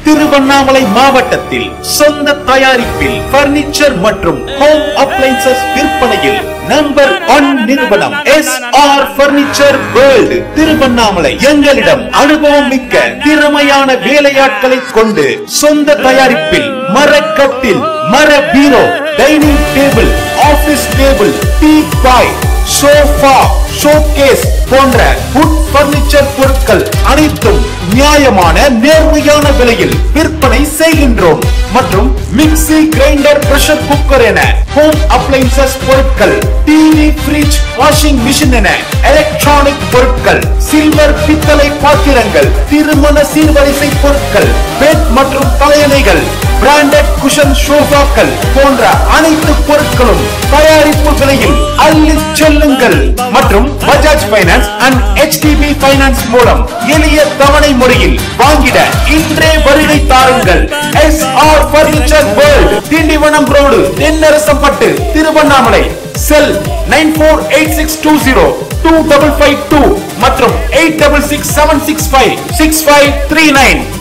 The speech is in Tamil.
திருவண்ணாமலை மாவட்டத்தில் சொந்த தயாரிப்பில் பர்னிச்சர் மற்றும் ஹோம் அப்ளைன்சஸ் விற்பனையில் நம்பர் ஒன் நிறுவனம் S R furniture world Tiruvannamalai எங்களிடம் அனுபவம் மிக்க திறமையான வேலையாட்களை கொண்டு சொந்த தயாரிப்பில் மரக்கட்டில் மர bureau dining table office table teapoy sofa showcase போன்ற வுட் பர்னிச்சர் பொருட்கள் அனைத்தும் நியாயமான நேர்மையான விலையில் விற்பனை செய்கின்றோம் மற்றும் மிக்ஸி கிரைண்டர் பிரஷர் குக்கர் என ஹோம் அப்ளைன்சஸ் பொருட்கள் டிவி ஃபிரிட்ஜ் வாஷிங் மிஷின் என எலக்ட்ரானிக் பொருட்கள் சில்வர் பித்தளை பாத்திரங்கள் திருமண சீர்வரிசை பொருட்கள் பெட் மற்றும் தலையணைகள் பிராண்டட் குஷன் சோஃபாக்கள் போன்ற அனைத்து பொருட்களும் தயாரிப்பு விலையில் அள்ளி செல்லுங்கள் மற்றும் Bajaj finance and HDB finance மூலம் எளிய தவணை முறையில் வாங்கிட இன்றே வருகை தாருங்கள் S R furniture world Tindivanam road Thennarasampattu Tiruvannamalai cell nine four eight six two zero two double five two மற்றும் eight double six seven six five six five three nine